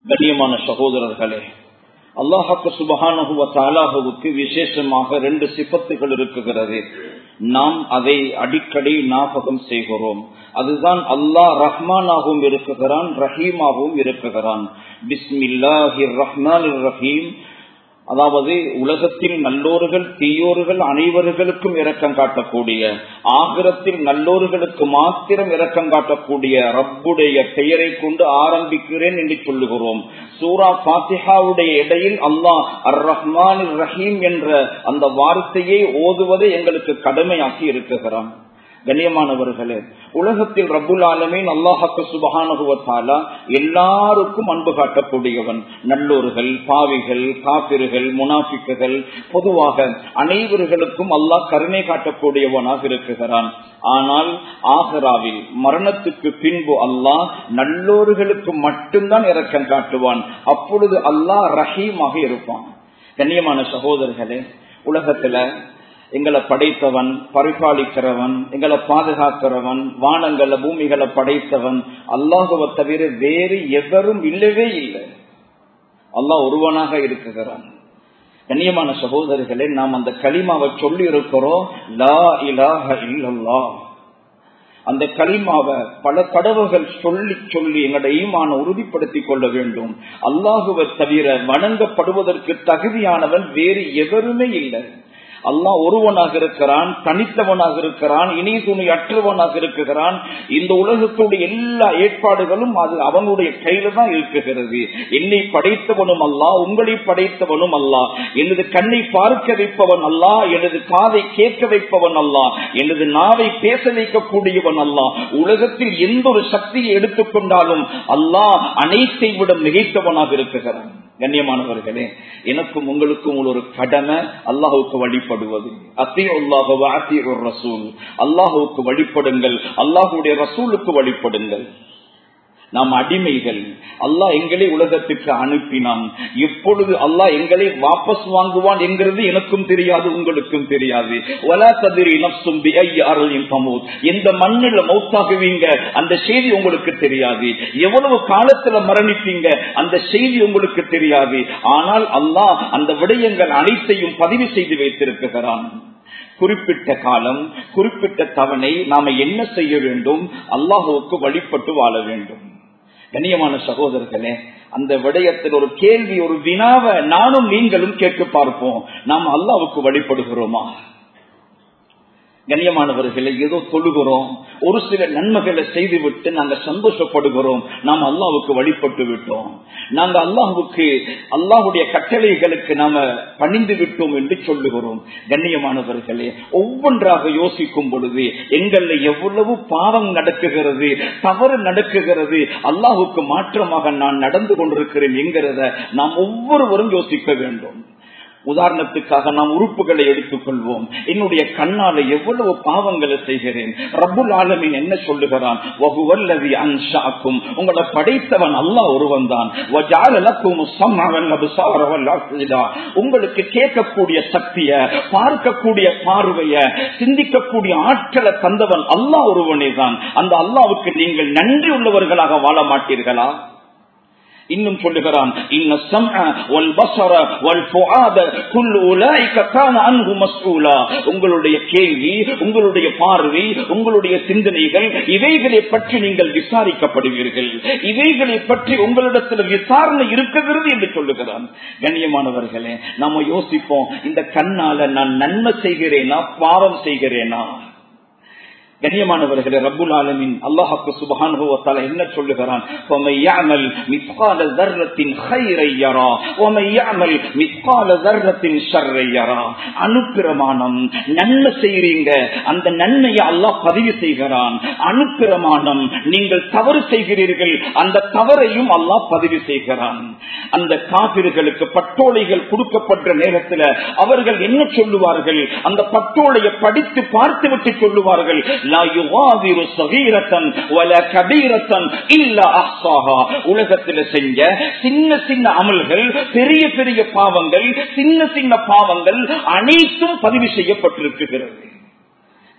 கண்ணியமான சகோதரர்களே அல்லாஹாக்கு சுபஹானஹுவ தாலாஹுவுக்கு விசேஷமாக ரெண்டு சிப்பத்துகள் இருக்குகிறது நாம் அதை அடிக்கடி ஞாபகம் செய்கிறோம் அதுதான் அல்லாஹ் ரஹ்மானாகவும் இருக்குகிறான் ரஹீமாகவும் இருக்குகிறான் பிஸ்மில்லாஹிர் ரஹ்மான் ரஹீம் அதாவது உலகத்தில் நல்லோர்கள் தீயோர்கள் அனைவர்களுக்கும் இரக்கம் காட்டக்கூடிய ஆகிரத்தில் நல்லோர்களுக்கு மாத்திரம் இரக்கம் காட்டக்கூடிய ரப்புடைய பெயரை கொண்டு ஆரம்பிக்கிறேன் என்று சொல்லுகிறோம் சூரா பாத்திஹாவுடைய இடையில் அல்லாஹ் அர் ரஹ்மான் ரஹீம் என்ற அந்த வார்த்தையை ஓதுவதை எங்களுக்கு கடமையாக்கி இருக்குகிறான் கண்ணியமானவர்களே உலகத்தில் ரப்புல் ஆலமீன் அல்லாஹாக்கு சுபகானுகுவத்தாலா எல்லாருக்கும் அன்பு காட்டக்கூடியவன் நல்லோர்கள் பாவிகள் காப்பிர்கள் முனாஃபிக்குகள் பொதுவாக அனைவர்களுக்கும் அல்லாஹ் கருணை காட்டக்கூடியவனாக இருக்குகிறான் ஆனால் ஆகராவில் மரணத்துக்கு பின்பு அல்லாஹ் நல்லோர்களுக்கு மட்டும்தான் இரக்கம் காட்டுவான் அப்பொழுது அல்லாஹ் ரஹீமாக இருப்பான் கண்ணியமான சகோதரர்களே உலகத்துல எங்களை படைத்தவன் பரிபாலிக்கிறவன் எங்களை பாதுகாக்கிறவன் வானங்கள பூமிகளை படைத்தவன் அல்லாஹுவை தவிர வேறு எவரும் இல்லவே இல்லை அல்லாஹ் ஒருவனாக இருக்குகிறான் கண்ணியமான சகோதரிகளே நாம் அந்த களிமாவை சொல்லி இருக்கிறோம் லா இலாஹ இல்லல்லா அந்த களிமாவை பல தடவைகள் சொல்லி சொல்லி எங்களுடைய ஈமான உறுதிப்படுத்திக் கொள்ள வேண்டும் அல்லாஹுவை தவிர வணங்கப்படுவதற்கு தகுதியானவன் வேறு எவருமே இல்லை அல்லாஹ் ஒருவனாக இருக்கிறான் தனித்தவனாக இருக்கிறான் இணை துணி அற்றவனாக இருக்கிறான் இந்த உலகத்துடைய எல்லா ஏற்பாடுகளும் அது அவனுடைய கையில தான் இருக்குகிறது என்னை படைத்தவனும் அல்ல உங்களை படைத்தவனும் அல்ல எனது கண்ணை பார்க்க வைப்பவன் அல்ல எனது காதை கேட்க வைப்பவன் அல்ல எனது நாவை பேச வைக்கக்கூடியவன் அல்ல உலகத்தில் எந்த ஒரு சக்தியை எடுத்துக்கொண்டாலும் அல்லாஹ் அனைத்தை விட மிகைத்தவனாக இருக்கிறான் கண்ணியமானவர்களே எனக்கும் உங்களுக்கும் ஒரு கடமை அல்லாஹுக்கு வழிபடுவது அத்தி ரசூல் அல்லாஹுக்கு வழிபடுங்கள் அல்லாஹுடைய ரசூலுக்கு வழிபடுங்கள் நாம் அடிமைகள் அல்லாஹ் எங்களை உலகத்துக்கு அனுப்பினான் எப்பொழுது அல்லாஹ் எங்களை வாபஸ் வாங்குவான் என்கிறது எனக்கும் தெரியாது உங்களுக்கும் தெரியாது ஒலா ததிரி நப்சும் அருளின் பமோத் எந்த மண்ணில் மௌத்தாகுவீங்க அந்த செய்தி உங்களுக்கு தெரியாது எவ்வளவு காலத்துல மரணிப்பீங்க அந்த செய்தி உங்களுக்கு தெரியாது ஆனால் அல்லாஹ் அந்த விடயங்கள் அனைத்தையும் பதிவு செய்து வைத்திருக்கிறான் குறிப்பிட்ட காலம் குறிப்பிட்ட தவணை நாம என்ன செய்ய வேண்டும் அல்லாஹுவுக்கு வழிபட்டு வாழ வேண்டும் கண்ணியமான சகோதரர்களே அந்த விடயத்தில் ஒரு கேள்வி ஒரு வினாவை நானும் நீங்களும் கேட்டு பார்ப்போம் நாம் அல்லாவுக்கு வழிபடுகிறோமா கண்ணியமானவர்களை ஏதோ தொழுகிறோம் ஒரு சில நன்மைகளை செய்துவிட்டு நாங்க சந்தோஷப்படுகிறோம் நாம் அல்லாவுக்கு வழிபட்டு விட்டோம் நாங்க அல்லாஹுக்கு அல்லாஹுடைய கட்டளைகளுக்கு நாம பணிந்து விட்டோம் என்று சொல்லுகிறோம் கண்ணியமானவர்களே ஒவ்வொன்றாக யோசிக்கும் பொழுது எங்கள்ல எவ்வளவு பாவம் நடக்குகிறது தவறு நடக்குகிறது அல்லாஹுக்கு மாற்றமாக நான் நடந்து கொண்டிருக்கிறேன் என்கிறத நாம் ஒவ்வொருவரும் யோசிக்க வேண்டும் உதாரணத்துக்காக நாம் உறுப்புகளை எடுத்துக்கொள்வோம் என்னுடைய கண்ணால எவ்வளவு பாவங்களை செய்கிறேன் ரப்புல் ஆலமின் என்ன சொல்லுகிறான் உங்களை படைத்தவன் அல்லா ஒருவன் தான் உங்களுக்கு கேட்கக்கூடிய சக்திய பார்க்கக்கூடிய பார்வைய சிந்திக்கக்கூடிய ஆற்றலை தந்தவன் அல்லா ஒருவனே தான் அந்த அல்லாவுக்கு நீங்கள் நன்றி உள்ளவர்களாக வாழ மாட்டீர்களா இன்னும் சொல்லுகிறான் உங்களுடைய கேள்வி உங்களுடைய பார்வை உங்களுடைய சிந்தனைகள் இவைகளை பற்றி நீங்கள் விசாரிக்கப்படுவீர்கள் இவைகளை பற்றி உங்களிடத்தில் விசாரணை இருக்கிறது என்று சொல்லுகிறான் கண்ணியமானவர்களே நம்ம யோசிப்போம் இந்த கண்ணால நான் நன்மை செய்கிறேனா பாவம் செய்கிறேனா கண்ணியமானவர்களே ரப்புல் ஆலமின் அல்லாஹாக்கு சுபஹானுவத்தால என்ன சொல்லுகிறான் அனுப்பிரமாணம் நன்மை செய்கிறீங்க அந்த நன்மையை அல்லாஹ் பதிவு செய்கிறான் அனுப்பிரமாணம் நீங்கள் தவறு செய்கிறீர்கள் அந்த தவறையும் அல்லாஹ் பதிவு செய்கிறான் அந்த காபிர்களுக்கு பட்டோலைகள் கொடுக்கப்பட்ட நேரத்தில் அவர்கள் என்ன சொல்லுவார்கள் அந்த பட்டோலையை படித்து பார்த்துவிட்டு சொல்லுவார்கள் உலகத்தில் செஞ்ச சின்ன சின்ன அமல்கள் பெரிய பெரிய பாவங்கள் சின்ன சின்ன பாவங்கள் அனைத்தும் பதிவு செய்யப்பட்டிருக்கிறது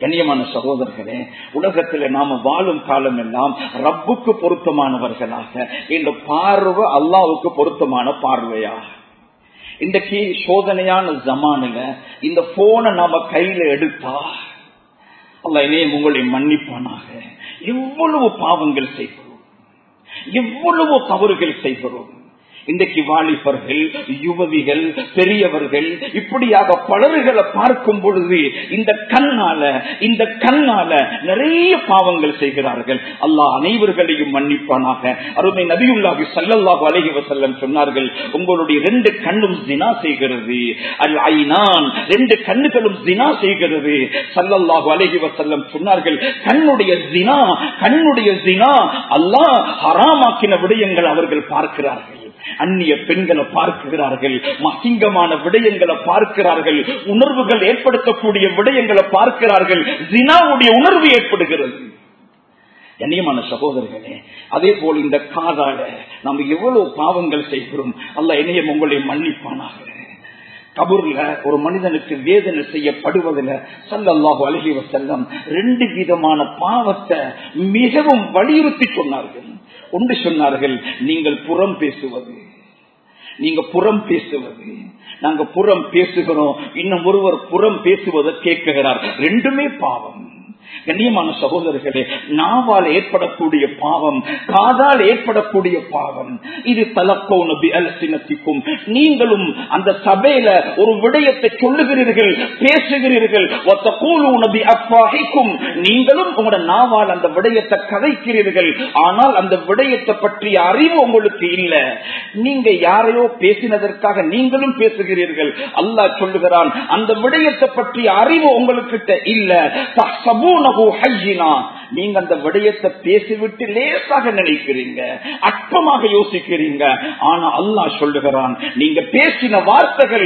கண்ணியமான சகோதரர்களே உலகத்தில் நாம வாழும் காலம் எல்லாம் ரப்புக்கு பொருத்தமானவர்களாக இந்த பார்வை அல்லாவுக்கு பொருத்தமான பார்வையா இன்றைக்கு சோதனையான ஜமானில இந்த போனை நாம கையில எடுத்தா அல்ல இணையம் உங்களை மன்னிப்பானாக எவ்வளவு பாவங்கள் செய்கிறோம் எவ்வளவு தவறுகள் செய்கிறோம் இன்றைக்கு வாலிபர்கள் யுவதிகள் பெரியவர்கள் இப்படியாக பலர்களை பார்க்கும் பொழுது இந்த கண்ணால இந்த கண்ணால நிறைய பாவங்கள் செய்கிறார்கள் அல்லாஹ் அனைவர்களையும் மன்னிப்பானாக அருமை நபியுல்லாஹி சல்லல்லாஹு அலைஹி வஸல்லம் சொன்னார்கள் உங்களுடைய ரெண்டு கண்ணும் ஜினா செய்கிறது அல் ஐனான் ரெண்டு கண்ணுகளும் ஜினா செய்கிறது சல்லல்லாஹு அலைஹி வஸல்லம் சொன்னார்கள் கண்ணுடைய ஜினா கண்ணுடைய ஜினா அல்லாஹ் ஹராமாக்கின விடயங்கள் அவர்கள் பார்க்கிறார்கள் அந்நிய பெண்களை பார்க்கிறார்கள் மசிங்கமான விடயங்களை பார்க்கிறார்கள் உணர்வுகள் ஏற்படுத்தக்கூடிய விடயங்களை பார்க்கிறார்கள் ஜினாவுடைய உணர்வு ஏற்படுகிறது கண்ணியமான சகோதரர்களே அதே போல் இந்த காதால நம்ம எவ்வளவு பாவங்கள் செய்கிறோம் அல்ல இணையம் உங்களை மன்னிப்பானாக கபூர்ல ஒரு மனிதனுக்கு வேதனை செய்யப்படுவதில் சல்லல்லாஹு அலஹி வசல்லம் ரெண்டு விதமான பாவத்தை மிகவும் வலியுறுத்தி சொன்னார்கள் ஒன்று சொன்னார்கள் நீங்கள் புறம் பேசுவது நீங்க புறம் பேசுவது நாங்க புறம் பேசுகிறோம் இன்னும் ஒருவர் புறம் பேசுவதை கேட்குகிறார் ரெண்டுமே பாவம் கண்ணியமான சகோதரர்களே நாவால் ஏற்படக்கூடிய பாவம் காதால் ஏற்படக்கூடிய பாவம் இது தலக்கோ நபி அலசினத்திக்கும் நீங்களும் அந்த சபையில ஒரு விடயத்தை சொல்லுகிறீர்கள் பேசுகிறீர்கள் ஒத்த கூலு நபி அப்பாஹிக்கும் நீங்களும் உங்களோட நாவால் அந்த விடயத்தை கதைக்கிறீர்கள் ஆனால் அந்த விடயத்தை பற்றிய அறிவு உங்களுக்கு இல்லை நீங்க யாரையோ பேசினதற்காக நீங்களும் பேசுகிறீர்கள் அல்லாஹ் சொல்லுகிறான் அந்த விடயத்தை பற்றிய அறிவு உங்களுக்கிட்ட இல்ல நீங்க அந்த விடயத்தை பேசிவிட்டு லேசாக நினைக்கிறீங்க அற்பமாக யோசிக்கிறீங்க ஆனா அல்லாஹ் சொல்லுகிறான் நீங்க பேசின வார்த்தைகள்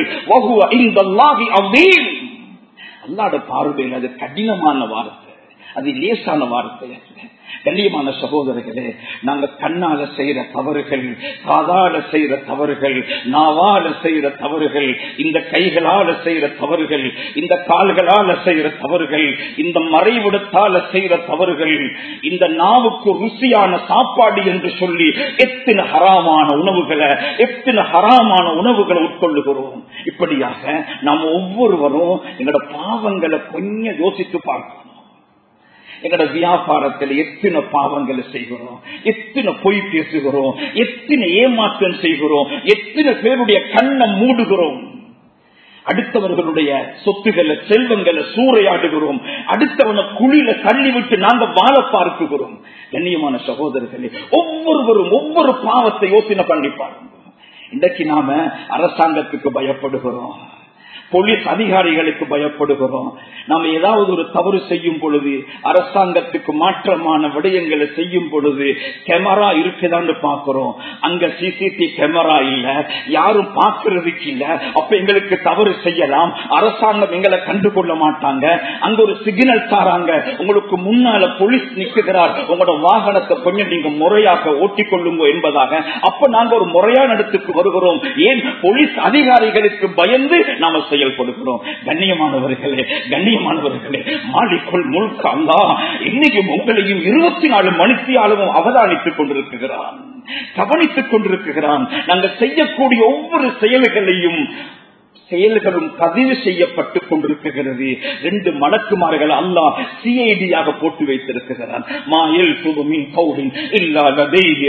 அல்லாட பார்வையில் அது கடினமான வார்த்தை அது லேசான வார்த்தை கண்ணியமான சகோதரர்களே நாங்க கண்ணால செய்யற தவறுகள் காதால செய்யற தவறுகள் நாவால செய்யற தவறுகள் இந்த கைகளால செய்யற தவறுகள் இந்த கால்களால செய்யற தவறுகள் இந்த மறைவிடத்தால செய்யற தவறுகள் இந்த நாவுக்கு ருசியான சாப்பாடு என்று சொல்லி எத்தனை ஹராமான உணவுகளை எத்தனை ஹராமான உணவுகளை உட்கொள்ளுகிறோம் இப்படியாக நாம் ஒவ்வொருவரும் எங்களோட பாவங்களை கொஞ்சம் யோசித்து பார்க்கணும் எங்களோட வியாபாரத்தில் எத்தனை பாவங்களை செய்கிறோம் எத்தனை பொய் பேசுகிறோம் எத்தனை ஏமாற்றம் செய்கிறோம் எத்தனை பேருடைய கண்ணை மூடுகிறோம் அடுத்தவர்களுடைய சொத்துக்களை செல்வங்களை சூறையாடுகிறோம் அடுத்தவனை குழியில தள்ளிவிட்டு நாங்க வாழ பார்க்குகிறோம் கண்ணியமான சகோதரர்களே ஒவ்வொருவரும் ஒவ்வொரு பாவத்தை யோசனை பண்ணி பாருங்க இன்றைக்கு நாம அரசாங்கத்துக்கு பயப்படுகிறோம் போலீஸ் அதிகாரிகளுக்கு பயப்படுகிறோம் நாம் ஏதாவது ஒரு தவறு செய்யும் பொழுது அரசாங்கத்துக்கு மாற்றமான விடயங்களை செய்யும் பொழுது கேமரா இருக்குதான்னு பாக்குறோம் அங்க சிசிடிவி கேமரா இல்ல யாரும் பாக்குறதுக்கு இல்ல அப்ப எங்களுக்கு தவறு செய்யலாம் அரசாங்கம் எங்களை கண்டுகொள்ள மாட்டாங்க அங்க ஒரு சிக்னல் தாராங்க உங்களுக்கு முன்னால போலீஸ் நிற்கிறார் உங்களோட வாகனத்தை கொஞ்சம் நீங்க முறையாக ஓட்டிக்கொள்ளுங்க என்பதாக அப்ப நாங்க ஒரு முறையான இடத்துக்கு வருகிறோம் ஏன் போலீஸ் அதிகாரிகளுக்கு பயந்து நாம செயல்படுகிறோம் கண்ணியமானவர்களே கண்ணியமானவர்களே மாலிக்குள் முழுக்க அல்லா இன்னைக்கும் உங்களையும் இருபத்தி நாலு மணித்தியாலும் அவதானித்துக் கொண்டிருக்கிறான் கவனித்துக் கொண்டிருக்கிறான் நாங்கள் செய்யக்கூடிய ஒவ்வொரு செயல்களையும் செயல்களும் பதிவு செய்யப்பட்டு கொண்டிருக்கிறது ரெண்டு மடக்குமார்கள் அல்லாஹ் சிஐடியாக போட்டு வைத்திருக்கிறான் மாயல் புதுமின் கௌரின் இல்லாத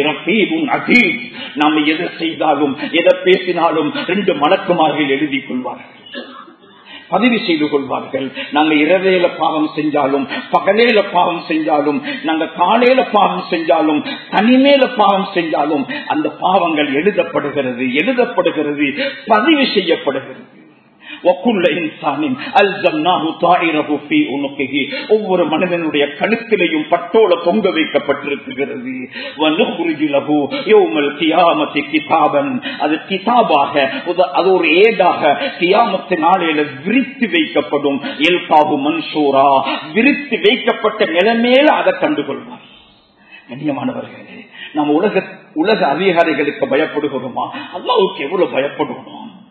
நாம் எதை செய்தாலும் எதை பேசினாலும் ரெண்டு மடக்குமார்கள் எழுதி கொள்வார்கள் பதிவு செய்து கொள்வார்கள் நாங்க இரவேல பாவம் செஞ்சாலும் பகலேல பாவம் செஞ்சாலும் நாங்க காலையில பாவம் செஞ்சாலும் தனிமேல பாவம் செஞ்சாலும் அந்த பாவங்கள் எழுதப்படுகிறது எழுதப்படுகிறது பதிவு செய்யப்படுகிறது ஒவ்வொரு மனிதனுடைய கழுத்திலையும் பட்டோல தொங்க வைக்கப்பட்டிருக்கிறது அது கிதாபாக அது ஒரு ஏடாக கியாமத்து நாளையில விரித்து வைக்கப்படும் எல்காபு மன்சூரா விரித்து வைக்கப்பட்ட நிலைமையில அதை கண்டுகொள்வார் கண்ணியமானவர்களே நம்ம உலக உலக அதிகாரிகளுக்கு பயப்படுகிறோமா அல்லாவுக்கு எவ்வளவு பயப்படுவோம்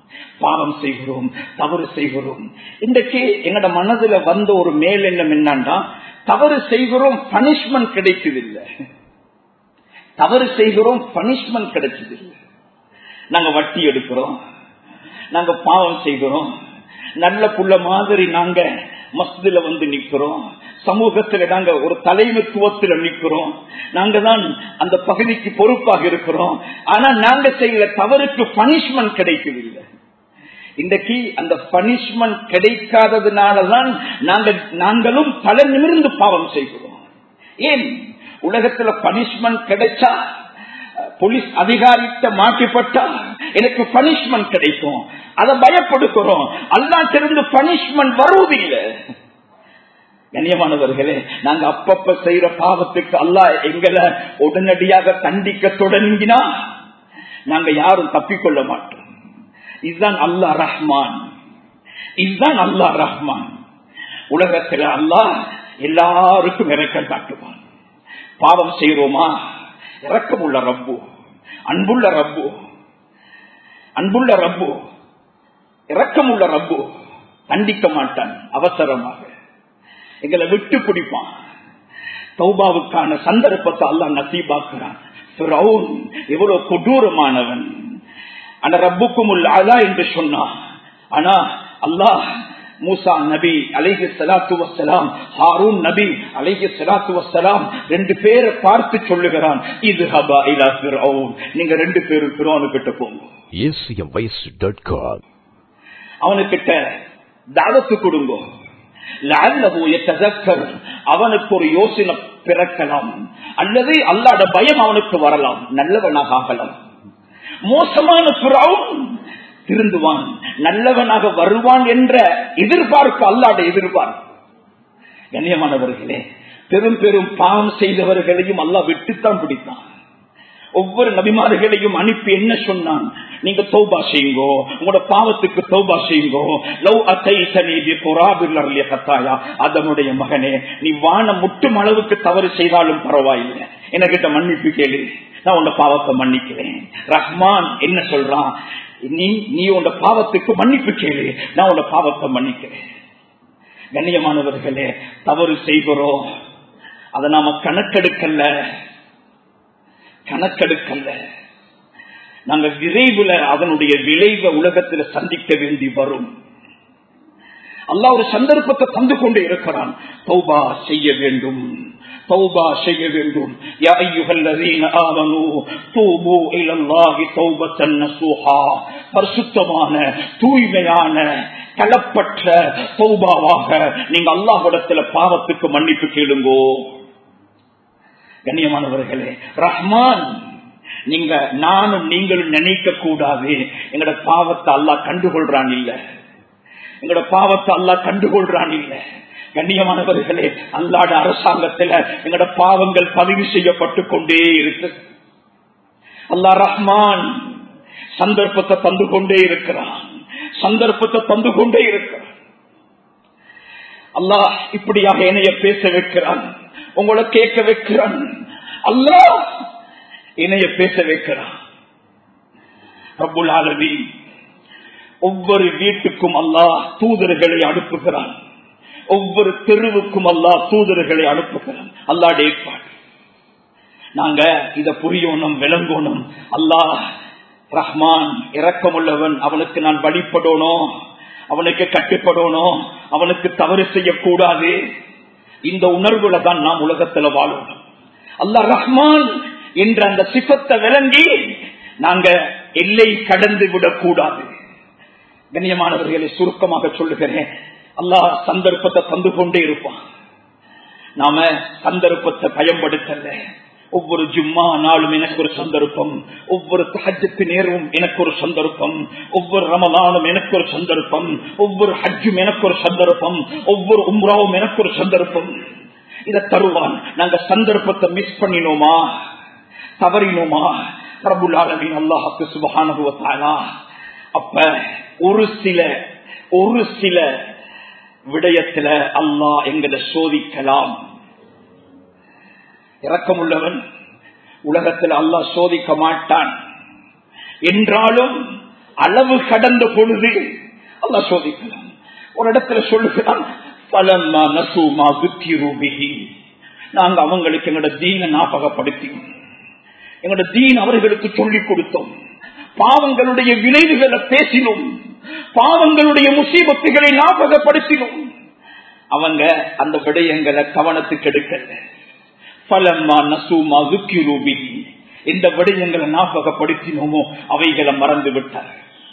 பாவம் செய்கிறோம் தவறு செய்கிறோம் இன்றைக்கு எங்கட மனதுல வந்த ஒரு மேலெண்ணம் என்னன்னா தவறு செய்கிறோம் பனிஷ்மெண்ட் கிடைச்சதில்லை தவறு செய்கிறோம் பனிஷ்மெண்ட் கிடைச்சதில்லை நாங்க வட்டி எடுக்கிறோம் நாங்க பாவம் செய்கிறோம் நல்ல புள்ள மாதிரி நாங்க மஸ்தில வந்து நிக்கிறோம் சமூகத்துல நாங்க ஒரு தலைமைத்துவத்தில் நிக்கிறோம் நாங்க தான் அந்த பகுதிக்கு பொறுப்பாக இருக்கிறோம் ஆனா நாங்க செய்யற தவறுக்கு பனிஷ்மெண்ட் கிடைக்கவில்லை இன்றைக்கு அந்த பனிஷ்மெண்ட் கிடைக்காததுனாலதான் நாங்கள் நாங்களும் தலை நிமிர்ந்து பாவம் செய்கிறோம் ஏன் உலகத்துல பனிஷ்மெண்ட் கிடைச்சா போலீஸ் அதிகாரிட்ட மாட்டிப்பட்டா எனக்கு பனிஷ்மெண்ட் கிடைக்கும் அதை பயப்படுத்துறோம் அல்லா தெரிந்து பனிஷ்மெண்ட் வருவதில்லை கண்ணியமானவர்களே நாங்க அப்பப்ப செய்யற பாவத்துக்கு அல்லா எங்களை உடனடியாக தண்டிக்க தொடங்கினா நாங்க யாரும் தப்பிக்கொள்ள மாட்டோம் இதுதான் அல்லா ரஹ்மான் இதுதான் அல்லா ரஹ்மான் உலகத்தில் அல்லாஹ் எல்லாருக்கும் இறக்கம் காட்டுவான் பாவம் செய்யறோமா இறக்கம் உள்ள ரப்பு அன்புள்ள ரப்பு அன்புள்ள ரப்பு இறக்கம் உள்ள ரப்பு தண்டிக்க மாட்டான் அவசரமாக எங்களை விட்டு பிடிப்பான் தௌபாவுக்கான சந்தர்ப்பத்தை அல்லா நசீபாக்குறான் எவ்வளவு கொடூரமானவன் ஆனா ரப்புக்கும் உள்ளா என்று சொன்னான் ஆனா அல்லாஹ் மூசா நபி அலைஹி சலாத்து வசலாம் ஹாரூன் நபி அலைஹி சலாத்து வசலாம் ரெண்டு பேரை பார்த்து சொல்லுகிறான் இது ஹபா இலா நீங்க ரெண்டு பேரும் பிறோனு கிட்ட போங்க அவனுக்கிட்ட தாவத்து கொடுங்க அவனுக்கு ஒரு யோசனை பிறக்கலாம் அல்லது அல்லாட பயம் அவனுக்கு வரலாம் நல்லவனாக ஆகலாம் மோசமான பிறவும் திருந்துவான் நல்லவனாக வருவான் என்ற எதிர்பார்ப்பு அல்லாட எதிர்பார்ப்பு கண்ணியமானவர்களே பெரும் பெரும் பாவம் செய்தவர்களையும் அல்லா விட்டுத்தான் பிடித்தான் ஒவ்வொரு நபிமார்களையும் அனுப்பி என்ன சொன்னான் நீங்க தௌபா செய்யுங்கோ உங்களோட பாவத்துக்கு தௌபா செய்யுங்கோ லவ் அத்தை கத்தாயா அதனுடைய மகனே நீ வானம் முட்டும் அளவுக்கு தவறு செய்தாலும் பரவாயில்லை என்கிட்ட மன்னிப்பு கேளு நான் உன்ன பாவத்தை மன்னிக்கிறேன் ரஹ்மான் என்ன சொல்றான் நீ நீ உன் பாவத்துக்கு மன்னிப்பு கேளு நான் உன் பாவத்தை மன்னிக்கிறேன் கண்ணியமானவர்களே தவறு செய்கிறோம் அதை நாம கணக்கெடுக்கல கணக்கெடுக்கல்ல நாங்க விரைவில் அதனுடைய விளைவை உலகத்தில் சந்திக்க வேண்டி வரும் அல்லா ஒரு சந்தர்ப்பத்தை தந்து கொண்டு இருக்கிறான் தௌபா செய்ய வேண்டும் தௌபா செய்ய வேண்டும் யா அய்யுஹல்லதீன ஆமனூ தூபு இலல்லாஹி தௌபத்தன் நஸூஹா பரிசுத்தமான தூய்மையான கலப்பற்ற தௌபாவாக நீங்க அல்லாஹ்விடத்துல பாவத்துக்கு மன்னிப்பு கேளுங்கோ கண்ணியமானவர்களே ரஹ்மான் நீங்க நானும் நீங்களும் நினைக்க கூடாது எங்கட பாவத்தை அல்லாஹ் கண்டுகொள்றான் இல்ல எங்கட பாவத்தை அல்லாஹ் கண்டுகொள்றான் இல்ல கண்ணியமானவர்களே அல்லாட அரசாங்கத்துல எங்கட பாவங்கள் பதிவு செய்யப்பட்டு கொண்டே இருக்கு அல்லா ரஹ்மான் சந்தர்ப்பத்தை தந்து கொண்டே இருக்கிறான் சந்தர்ப்பத்தை தந்து கொண்டே இருக்கிறான் அல்லாஹ் இப்படியாக என்னைய பேச வைக்கிறான் உங்களை கேட்க வைக்கிறான் அல்லாஹ் இணைய பேச வைக்கிறான் ரப்புல் ஆலமி ஒவ்வொரு வீட்டுக்கும் அல்லாஹ் தூதர்களை அனுப்புகிறான் ஒவ்வொரு தெருவுக்கும் அல்லாஹ் தூதர்களை அனுப்புகிறான் அல்லாட ஏற்பாடு நாங்க இத புரியணும் விளங்கணும் அல்லாஹ் ரஹ்மான் இரக்கமுள்ளவன் அவனுக்கு நான் வழிபடணும் அவனுக்கு கட்டுப்படணும் அவனுக்கு தவறு செய்யக்கூடாது இந்த உணர்வுல தான் நாம் உலகத்துல வாழணும் அல்லா ரஹ்மான் என்ற அந்த சிப்பத்தை விளங்கி நாங்க எல்லை கடந்து விடக்கூடாது கண்ணியமானவர்களை சுருக்கமாக சொல்லுகிறேன் அல்லாஹ் சந்தர்ப்பத்தை தந்து கொண்டே இருப்பான் நாம சந்தர்ப்பத்தை பயன்படுத்தல ஒவ்வொரு ஜும்மா நாளும் எனக்கு ஒரு சந்தர்ப்பம் ஒவ்வொரு ஹஜ்ஜுக்கு நேரமும் எனக்கு ஒரு சந்தர்ப்பம் ஒவ்வொரு ரமலானும் எனக்கு ஒரு சந்தர்ப்பம் ஒவ்வொரு ஹஜ்ஜும் எனக்கு ஒரு சந்தர்ப்பம் ஒவ்வொரு உம்ராவும் எனக்கு ஒரு சந்தர்ப்பம் இதை தருவான் நாங்க சந்தர்ப்பத்தை மிஸ் பண்ணினோமா தவறினோமா பிரபுல் ஆலமின் அல்லாஹுக்கு சுபகானுபவத்தானா அப்ப ஒரு சில ஒரு சில விடயத்துல அல்லாஹ் எங்களை சோதிக்கலாம் இரக்கமுள்ளவன் உலகத்தில் அல்லாஹ் சோதிக்க மாட்டான் என்றாலும் அளவு கடந்த பொழுது அல்லா சோதிக்கிறான் ஒரு இடத்துல சொல்லுகிறான் பலம்மா நசூமா புத்தி ரூபிகி நாங்க அவங்களுக்கு எங்களோட தீன ஞாபகப்படுத்தி எங்களோட தீன் அவர்களுக்கு சொல்லிக் கொடுத்தோம் பாவங்களுடைய விளைவுகளை பேசினோம் பாவங்களுடைய முசீபத்துகளை ஞாபகப்படுத்தினோம் அவங்க அந்த விடயங்களை கவனத்துக்கு எடுக்கல பலம்மா நசூமா துக்கி ரூபி இந்த விடயங்களை ஞாபகப்படுத்தினோமோ அவைகளை மறந்து விட்டார்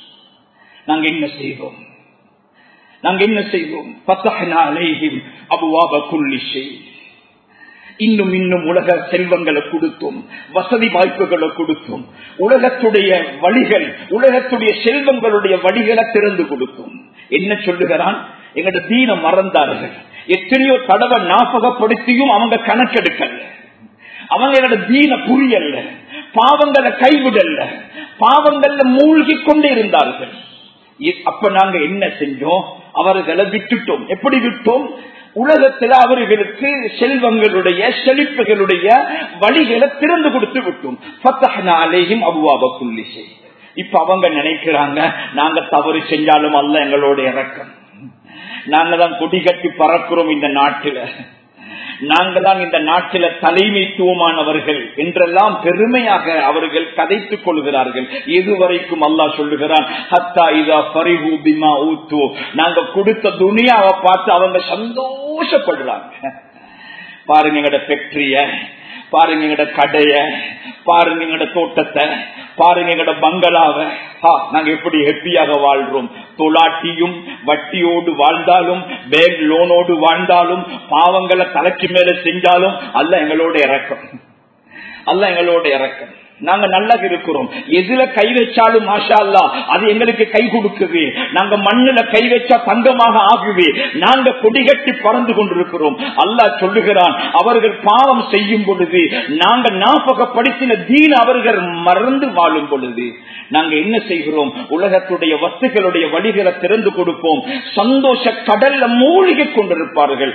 நாங்க என்ன செய்வோம் நாங்க என்ன செய்வோம் பத்தகனா அலைஹிம் அபுவாப குல்லி செய் இன்னும் இன்னும் உலக செல்வங்களை கொடுத்தோம் வசதி வாய்ப்புகளை கொடுத்தோம் உலகத்துடைய வழிகள் உலகத்துடைய செல்வங்களுடைய வழிகளை திறந்து கொடுத்தோம் என்ன சொல்லுகிறான் எங்கட தீன மறந்தார்கள் எத்தனையோ தடவை ஞாபகப்படுத்தியும் அவங்க கணக்கெடுக்கல அவங்க எங்கட தீன புரியல்ல பாவங்களை கைவிடல்ல பாவங்கள்ல மூழ்கி கொண்டு இருந்தார்கள் அப்ப நாங்க என்ன செஞ்சோம் அவர்களை விட்டுட்டோம் எப்படி விட்டோம் உலகத்துல அவர்களுக்கு செல்வங்களுடைய செழிப்புகளுடைய வழிகளை திறந்து கொடுத்து விட்டோம் அலேயும் அபுவாப புள்ளிசை இப்ப அவங்க நினைக்கிறாங்க நாங்க தவறு செஞ்சாலும் அல்ல எங்களோட இறக்கம் நாங்க தான் கொடி கட்டி பறக்கிறோம் இந்த நாட்டில நாங்க தான் இந்த நாட்டில தலைமைத்துவமானவர்கள் என்றெல்லாம் பெருமையாக அவர்கள் கதைத்துக் கொள்கிறார்கள் எதுவரைக்கும் அல்லா சொல்லுகிறான் ஹத்தா இதா பரிஹூபிமா ஊத்து நாங்க கொடுத்த துணியாவை பார்த்து அவங்க சந்தோஷப்படுறாங்க பாருங்க எங்கட ஃபேக்டரிய பாருங்க எங்கட கடைய பாருங்க எங்கட தோட்டத்தை பாருங்க எங்கட பங்களாவை நாங்க எப்படி ஹெப்பியாக வாழ்றோம் தொலாட்டியும் வட்டியோடு வாழ்ந்தாலும் பேங்க் லோனோடு வாழ்ந்தாலும் பாவங்களை தலைக்கு மேல செஞ்சாலும் அல்ல எங்களோட இறக்கம் அல்ல எங்களோட இறக்கம் நாங்க நல்லா இருக்கிறோம் எதுல கை வச்சாலும் மாஷா அல்லா அது எங்களுக்கு கை கொடுக்குது நாங்க மண்ணுல கை வச்சா தங்கமாக ஆகுது நாங்க கொடிகட்டி பறந்து கொண்டிருக்கிறோம் அல்லாஹ் சொல்லுகிறான் அவர்கள் பாவம் செய்யும் பொழுது நாங்க ஞாபகப்படுத்தின தீன் அவர்கள் மறந்து வாழும் பொழுது நாங்க என்ன செய்கிறோம் உலகத்துடைய வஸ்துகளுடைய வழிகளை திறந்து கொடுப்போம் சந்தோஷ கடல்ல மூழ்கி கொண்டிருப்பார்கள்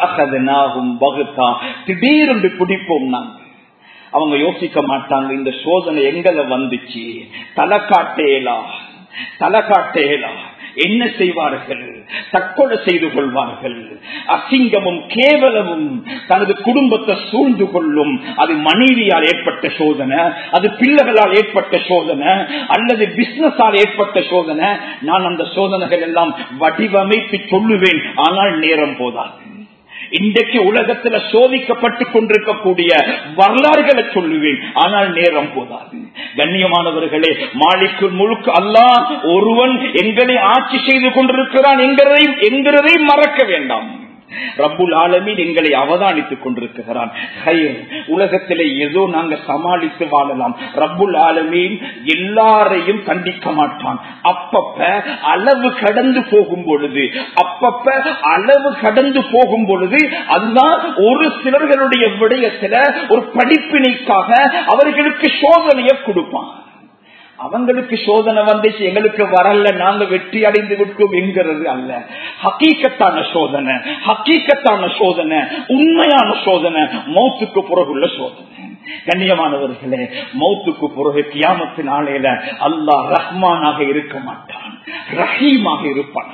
திடீரென்று பிடிப்போம் நாங்கள் அவங்க யோசிக்க மாட்டாங்க இந்த சோதனை எங்களை வந்துச்சு தலை காட்டேலா தலை காட்டேலா என்ன செய்வார்கள் தற்கொலை செய்து கொள்வார்கள் அசிங்கமும் கேவலமும் தனது குடும்பத்தை சூழ்ந்து கொள்ளும் அது மனைவியால் ஏற்பட்ட சோதனை அது பிள்ளைகளால் ஏற்பட்ட சோதனை அல்லது பிசினஸால் ஏற்பட்ட சோதனை நான் அந்த சோதனைகள் எல்லாம் வடிவமைத்து சொல்லுவேன் ஆனால் நேரம் போதாது இன்றைக்கு உலகத்துல சோதிக்கப்பட்டு கொண்டிருக்கக்கூடிய வரலாறுகளை சொல்லுவேன் ஆனால் நேரம் போதாது கண்ணியமானவர்களே மாலிக்கு முழுக்க அல்லா ஒருவன் எங்களை ஆட்சி செய்து கொண்டிருக்கிறான் என்கிறதையும் என்கிறதையும் மறக்க வேண்டாம் ரப்புல் ஆலமீன் எங்களை அவதானித்துக் கொண்டிருக்கிறான் உலகத்திலே ஏதோ நாங்க சமாளித்து வாழலாம் ரப்புல் ஆலமீன் எல்லாரையும் கண்டிக்க மாட்டான் அப்பப்ப அளவு கடந்து போகும் பொழுது அப்பப்ப அளவு கடந்து போகும் பொழுது அதுதான் ஒரு சிலர்களுடைய விடயத்துல ஒரு படிப்பினைக்காக அவர்களுக்கு சோதனையை கொடுப்பான் அவங்களுக்கு சோதனை வந்துச்சு எங்களுக்கு வரல நாங்க வெற்றி அடைந்து விட்டோம் என்கிறது அல்ல ஹக்கீக்கத்தான சோதனை ஹக்கீக்கத்தான சோதனை உண்மையான சோதனை மௌத்துக்கு பிறகுள்ள சோதனை கண்ணியமானவர்களே மௌத்துக்கு பிறகு கியாமத்து நாளையில அல்லாஹ் ரஹ்மானாக இருக்க மாட்டான் ரஹீமாக இருப்பான்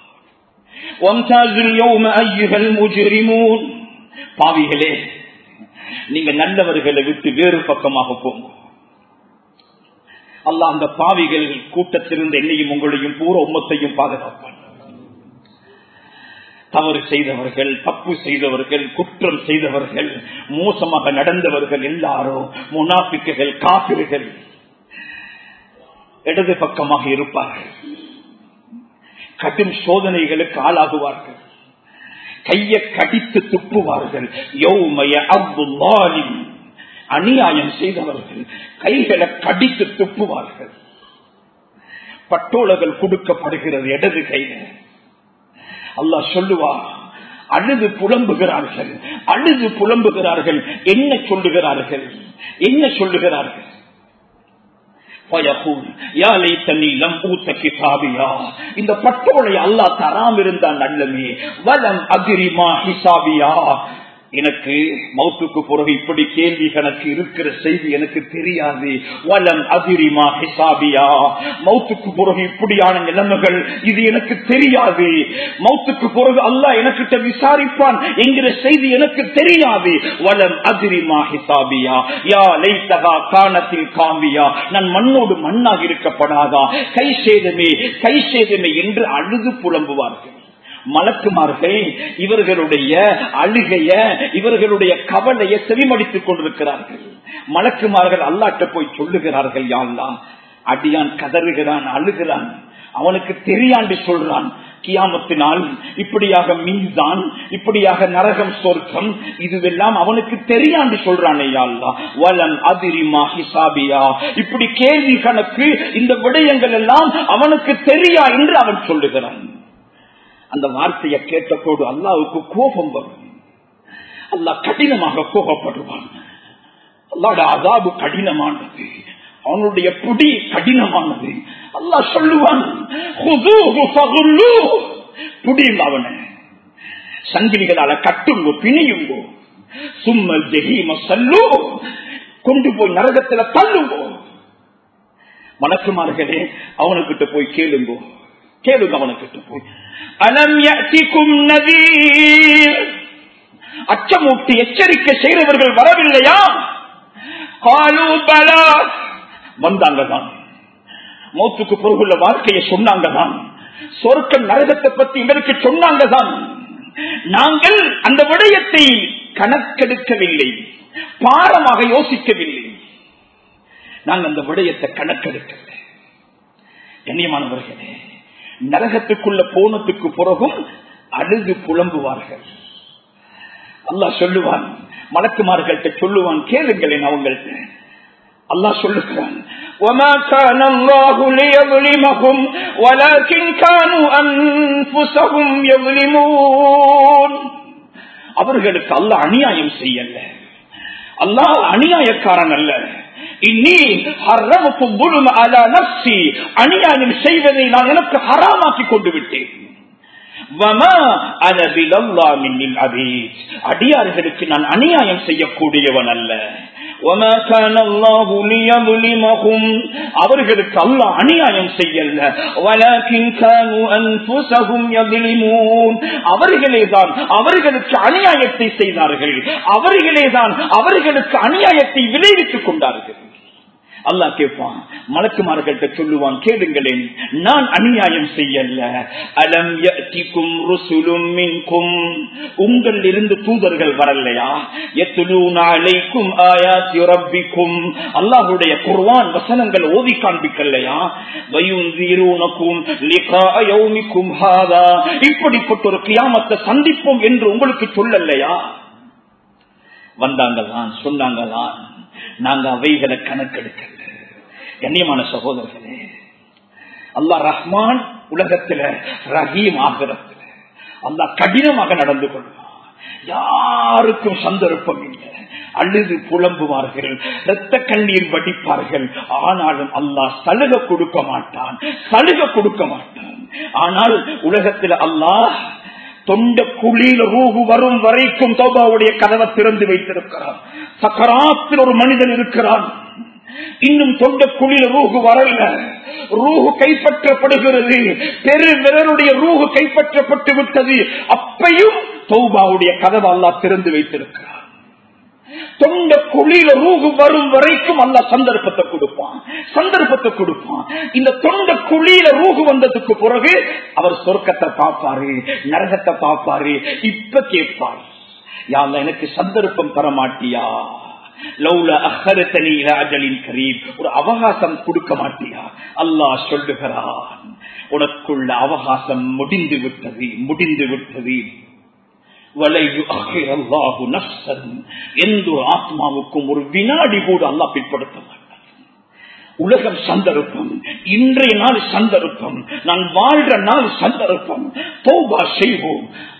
பாவிகளே நீங்க நல்லவர்களை விட்டு வேறு பக்கமாக போங்க அல்ல அந்த பாவிகள் கூட்டத்திலிருந்து என்னையும் உங்களையும் பூர உம்மத்தையும் பாதுகாப்பான் தவறு செய்தவர்கள் தப்பு செய்தவர்கள் குற்றம் செய்தவர்கள் மோசமாக நடந்தவர்கள் எல்லாரும் முனாபிக்குகள் காப்பிர்கள் இடது பக்கமாக இருப்பார்கள் கடும் சோதனைகளுக்கு ஆளாகுவார்கள் கையை கடித்து துப்புவார்கள் யௌமய அவ்வாலின் அநியாயம் செய்தவர்கள் கைகளை கடித்து துப்புவார்கள் பட்டோலகள் கொடுக்கப்படுகிறது இடது கையில அல்லா சொல்லுவார் அழுது புலம்புகிறார்கள் அழுது புலம்புகிறார்கள் என்ன சொல்லுகிறார்கள் என்ன சொல்லுகிறார்கள் இந்த பட்டோலை அல்லா தராம் இருந்தான் நல்லமே வலம் அகிரிமா ஹிசாபியா எனக்கு மௌத்துக்கு பிறகு இப்படி கேள்வி கணக்கு இருக்கிற செய்தி எனக்கு தெரியாது வலம் அதிரிமா ஹிசாபியா மௌத்துக்கு பிறகு இப்படியான நிலைமைகள் இது எனக்கு தெரியாது மௌத்துக்கு பிறகு அல்லாஹ் எனக்கிட்ட விசாரிப்பான் என்கிற செய்தி எனக்கு தெரியாது வலம் அதிரிமா ஹிசாபியா யா லைத்தகா காணத்தில் காம்பியா நான் மண்ணோடு மண்ணாக இருக்கப்படாதா கை சேதமே கை சேதமே என்று அழுது புலம்புவார்கள் மலக்குமார்கள் இவர்களுடைய அழுகைய இவர்களுடைய கவலையை செவிமடித்துக் கொண்டிருக்கிறார்கள் மலக்குமார்கள் அல்லாட்ட போய் சொல்லுகிறார்கள் யாழ்லா அடியான் கதறுகிறான் அழுகிறான் அவனுக்கு தெரியாண்டு சொல்றான் கியாமத்தினால் இப்படியாக மீன்தான் இப்படியாக நரகம் சொர்க்கம் இதுவெல்லாம் அவனுக்கு தெரியாண்டு சொல்றானே யாழ்லா வலன் அதிரிமா ஹிசாபியா இப்படி கேள்வி கணக்கு இந்த விடயங்கள் எல்லாம் அவனுக்கு தெரியா என்று அவன் சொல்லுகிறான் அந்த வார்த்தையை கேட்டபோது அல்லாவுக்கு கோபம் வரும் அல்லாஹ் கடினமாக கோபப்படுவான் அல்லாட அதாபு கடினமானது அவனுடைய புடி கடினமானது அல்லாஹ் சொல்லுவான் புடியும் அவனை சங்கிலிகளால கட்டுங்கோ பிணியுங்கோ சும்மல் ஜெகீம சல்லு கொண்டு போய் நரகத்துல தள்ளுங்கோ மணக்குமார்களே அவனுக்கிட்ட போய் கேளுங்கோ கேளுங்க அவனுக்கிட்ட போய் அலம் யஅதிகும் நதீர் அச்சமூட்டி எச்சரிக்கை செய்தவர்கள் வரவில்லையா காலு பலா வந்தாங்க தான் மௌத்துக்கு பொருளுள்ள வாழ்க்கையை சொன்னாங்க தான் சொர்க்க நரகத்தை பத்தி இவருக்கு சொன்னாங்க தான் நாங்கள் அந்த விடயத்தை கணக்கெடுக்கவில்லை பாரமாக யோசிக்கவில்லை நாங்கள் அந்த விடயத்தை கணக்கெடுக்கவில்லை கண்ணியமானவர்களே நரகத்துக்குள்ள போனதுக்கு பிறகும் அழுது புலம்புவார்கள் அல்லாஹ் சொல்லுவான் மலக்குமார்கள்ட்ட சொல்லுவான் கேளுங்களேன் அவங்கள்ட்ட அல்லாஹ் சொல்லுகிறான் وما كان الله ليظلمهم ولكن كانوا أنفسهم يظلمون அவர்களுக்கு அல்லாஹ் அநியாயம் செய்யல அல்லாஹ் அநியாயக்காரன் அல்ல இன்னி ஹர்ரமுக்கும் புழும அலா நப்சி அநியாயம் செய்வதை நான் எனக்கு ஹராமாக்கி கொண்டு விட்டேன் அடியார்களுக்கு நான் அநியாயம் செய்யக்கூடியவன் அல்ல அவர்களுக்கு அல்ல அநியாயம் செய்யல அவர்களே தான் அவர்களுக்கு அநியாயத்தை செய்தார்கள் அவர்களே தான் அவர்களுக்கு அநியாயத்தை விளைவித்துக் கொண்டார்கள் அல்லா கேட்பான் மலக்குமார்கள்ட்ட சொல்லுவான் கேளுங்களேன் நான் அநியாயம் செய்யல அலம் யத்திக்கும் ருசுலும் மின்கும் உங்கள் இருந்து தூதர்கள் வரலையா எத்துலூனாலைக்கும் ஆயாத்தி ரப்பிக்கும் அல்லாஹுடைய குர்வான் வசனங்கள் ஓதி காண்பிக்கலையா வயுந்தீரூனக்கும் லிகாயௌமிக்கும் ஹாதா இப்படிப்பட்ட ஒரு கியாமத்தை சந்திப்போம் என்று உங்களுக்கு சொல்லலையா வந்தாங்கதான் சொன்னாங்கதான் நாங்க அவைகளை கணக்கெடுக்கல கண்ணியமான சகோதரர்களே அல்லா ரஹ்மான் உலகத்துல ரஹீம் ஆகிறத்துல அல்லா கடினமாக நடந்து கொள்வான் யாருக்கும் சந்தர்ப்பம் இல்லை அழுது புலம்புவார்கள் இரத்த கண்ணீர் வடிப்பார்கள் ஆனாலும் அல்லாஹ் சலுகை கொடுக்க மாட்டான் சலுகை கொடுக்க மாட்டான் ஆனால் உலகத்தில் அல்லாஹ் தொண்ட குழியில ரூகு வரும் வரைக்கும் தோபாவுடைய கதவை திறந்து வைத்திருக்கிறான் சக்கராத்தில் ஒரு மனிதன் இருக்கிறான் இன்னும் தொண்ட குழியில ரூகு வரல ரூகு கைப்பற்றப்படுகிறது பெரு விரலுடைய ரூகு கைப்பற்றப்பட்டு விட்டது அப்பையும் தௌபாவுடைய கதவை அல்லா திறந்து வைத்திருக்கிறார் தொண்ட குழியில ரூகு வரும் வரைக்கும் அல்ல சந்தர்ப்பத்தை கொடுப்பான் சந்தர்ப்பத்தை கொடுப்பான் இந்த தொண்ட குழியில ரூகு வந்ததுக்கு பிறகு அவர் சொர்க்கத்தை பார்ப்பாரு நரகத்தை பார்ப்பாரு இப்ப கேட்பார் யாழ்ல எனக்கு சந்தர்ப்பம் தர மாட்டியா லவ்ல அஹரத்தனி அஜலின் கரீம் ஒரு அவகாசம் கொடுக்க மாட்டியா அல்லாஹ் சொல்லுகிறான் உனக்குள்ள அவகாசம் முடிந்து விட்டது முடிந்து விட்டது எந்த ஆத்மாவுக்கும் ஒரு வினாடி கூட அல்லா பிற்படுத்த மாட்டார் உலகம் சந்தர்ப்பம் இன்றைய நாள் சந்தர்ப்பம் நான் வாழ்ற நாள் சந்தர்ப்பம் தோபா செய்வோம்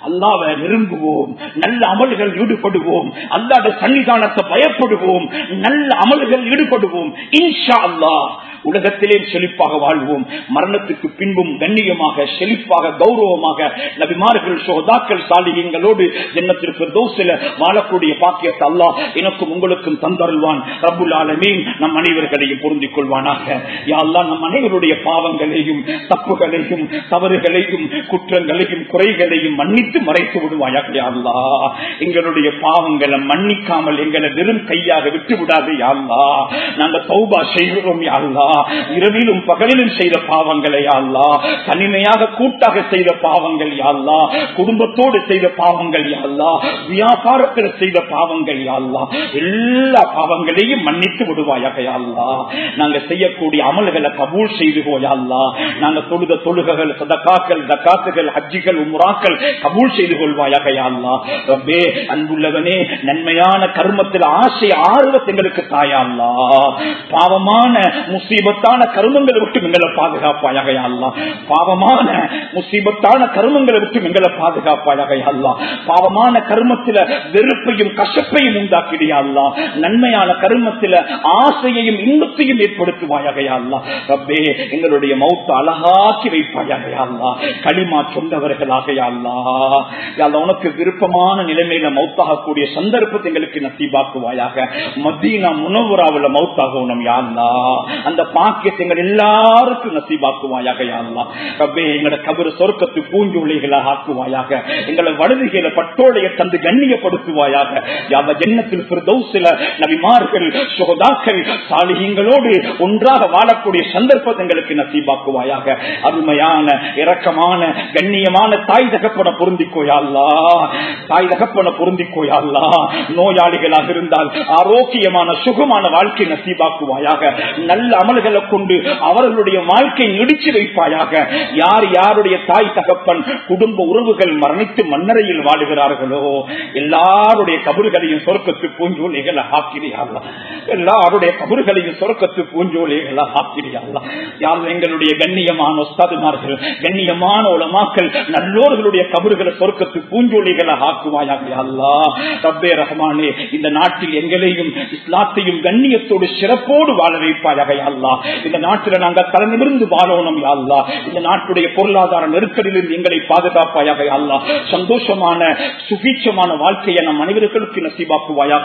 அல்லாவை நெருங்குவோம் நல்ல அமல்கள் ஈடுபடுவோம் அல்லாத சன்னிதானத்தை பயப்படுவோம் நல்ல அமல்கள் ஈடுபடுவோம் இன்ஷா அல்லாஹ் உலகத்திலே செழிப்பாக வாழ்வோம் மரணத்துக்கு பின்பும் கண்ணியமாக செழிப்பாக கௌரவமாக நபிமார்கள் சோதாக்கள் சாலிகங்களோடு ஜென்னத்திற்கு தோசில வாழக்கூடிய பாக்கியத்தை அல்லாஹ் எனக்கும் உங்களுக்கும் தந்தருள்வான் ரபுல் ஆலமீன் நம் அனைவர்களையும் பொருந்திக் கொள்வானாக யா அல்லாஹ் நம் அனைவருடைய பாவங்களையும் தப்புகளையும் தவறுகளையும் குற்றங்களையும் குறைகளையும் மன்னித்து மறைத்து விடுவாயாக யா அல்லாஹ் எங்களுடைய பாவங்களை மன்னிக்காமல் எங்களை வெறும் கையாக விட்டு விடாது யா அல்லாஹ் நாங்க தௌபா செய்கிறோம் யா அல்லாஹ் இரவிலும் பகலிலும் செய்த பாவங்களை யா அல்லாஹ் தனிமையாக கூட்டாக செய்த பாவங்கள் யா அல்லாஹ் குடும்பத்தோடு செய்த பாவங்கள் யா அல்லாஹ் வியாபாரத்தில் செய்த பாவங்கள் யா அல்லாஹ் எல்லா பாவங்களையும் மன்னித்து விடுவாயாக யா அல்லாஹ் நாங்க செய்யக்கூடிய அமல்களை கபூல் செய்து யா அல்லாஹ் நாங்க தொழுத தொழுகைகள் சதகாக்கள் தக்காத்துகள் ஹஜ்ஜிகள் உம்ராக்கள் கபூல் செய்து கொள்வாயாக யா அல்லாஹ் ரப்பே அன்புள்ளவனே நன்மையான கர்மத்தில் ஆசை ஆர்வத்தை எங்களுக்கு தாயா அல்லாஹ் பாவமான முசீபத்தான கருமங்களை விட்டு எங்களை பாதுகாப்பாயாக யா அல்லாஹ் பாவமான முசீபத்தான கருமங்களை விட்டு எங்களை பாதுகாப்பாயாக யா அல்லாஹ் பாவமான கருமத்தில வெறுப்பையும் கசப்பையும் உண்டாக்கிடியா அல்லாஹ் நன்மையான கருமத்தில ஆசையையும் இன்பத்தையும் ஏற்படுத்துவாயாக யா அல்லாஹ் ரப்பே எங்களுடைய மௌத்த அழகாக்கி வைப்பாயாக யா அல்லாஹ் களிமா சொந்தவர்களாக யா அல்லாஹ் யா அல்லாஹ் உனக்கு விருப்பமான நிலைமையில மௌத்தாகக்கூடிய சந்தர்ப்பத்தை எங்களுக்கு நசீபாக்குவாயாக மதீனா முனவராவுல மௌத்தாகணும் யா அல்லாஹ் அந்த பாக்கியத்தை எங்கள் எல்லாருக்கும் நசீபாக்குவாயாக யா அல்லாஹ் ரப்பே எங்களோட கபரு சொர்க்கத்து பூஞ்சோலைகளாக ஆக்குவாயாக எங்களை வலதுகையில பட்டோடைய தந்து கண்ணியப்படுத்துவாயாக யாவ ஜன்னத்தில் பிரதௌசில நபிமார்கள் சுகதாக்கள் சாலிகங்களோடு ஒன்றாக வாழக்கூடிய சந்தர்ப்பத்தை எங்களுக்கு நசீபாக்குவாயாக அருமையான இரக்கமான கண்ணியமான தாய் தகப்பன பொருந்திக்கோயாள்லா தாய் தகப்பன பொருந்திக்கோயாள்லா நோயாளிகளாக இருந்தால் ஆரோக்கியமான சுகமான வாழ்க்கை நசீபாக்குவாயாக நல்ல அமல்களை கொண்டு அவர்களுடைய வாழ்க்கை இடிச்சு வைப்பாயாக யார் யாருடைய தாய் தகப்பன் குடும்ப உறவுகள் மரணித்து மன்னரையில் வாழுகிறார்களோ எல்லாருடைய கபறுகளையும் சொர்க்கத்து பூஞ்சோலைகளை ஆக்கிரியாங்களா எல்லாருடைய கபறுகளையும் சொர்க்கத்து பூஞ்சோலைகளை ஆக்கிரியாங்களா யார் எங்களுடைய கண்ணியமான ஒஸ்தாதுமார்கள் கண்ணியமான உலமாக்கள் நல்லோர்களுடைய கபறுகளை சொர்க்கத்து பூஞ்சோலைகளை ஆக்குவாயாக அல்லா ரப்பே ரஹ்மானே இந்த நாட்டில் எங்களையும் இஸ்லாத்தையும் கண்ணியத்தோடு சிறப்போடு வாழ வைப்பாயாக அல்லா இந்த நாட்டில் நாங்கள் தலைநிமிர்ந்து வாழணும் அல்லா இந்த நாட்டுடைய பொருளாதார நெருக்கடியிலிருந்து எங்களை பாதுகாப்பாயாக அல்லா சந்தோஷமான சுபீட்சமான வாழ்க்கையை நம் அனைவர்களுக்கு நசீபாக்குவாயாக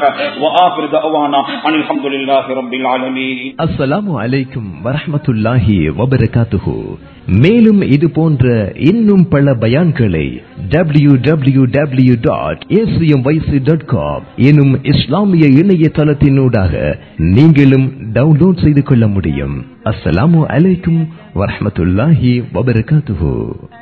அனில் அஹமதுல்லாஹி ரபில் ஆலமீன் அஸ்ஸலாமு அலைக்கும் வரஹ்மத்துல்லாஹி வபரகாத்துஹு மேலும் இது போன்ற இன்னும் பல பயான்களை W W W dot dot com எனும் இஸ்லாமிய இணையதளத்தினூடாக நீங்களும் டவுன்லோட் செய்து கொள்ள முடியும் அஸ்ஸலாமு அலைக்கும் வரஹ்மத்துல்லாஹி வபரகாத்துஹு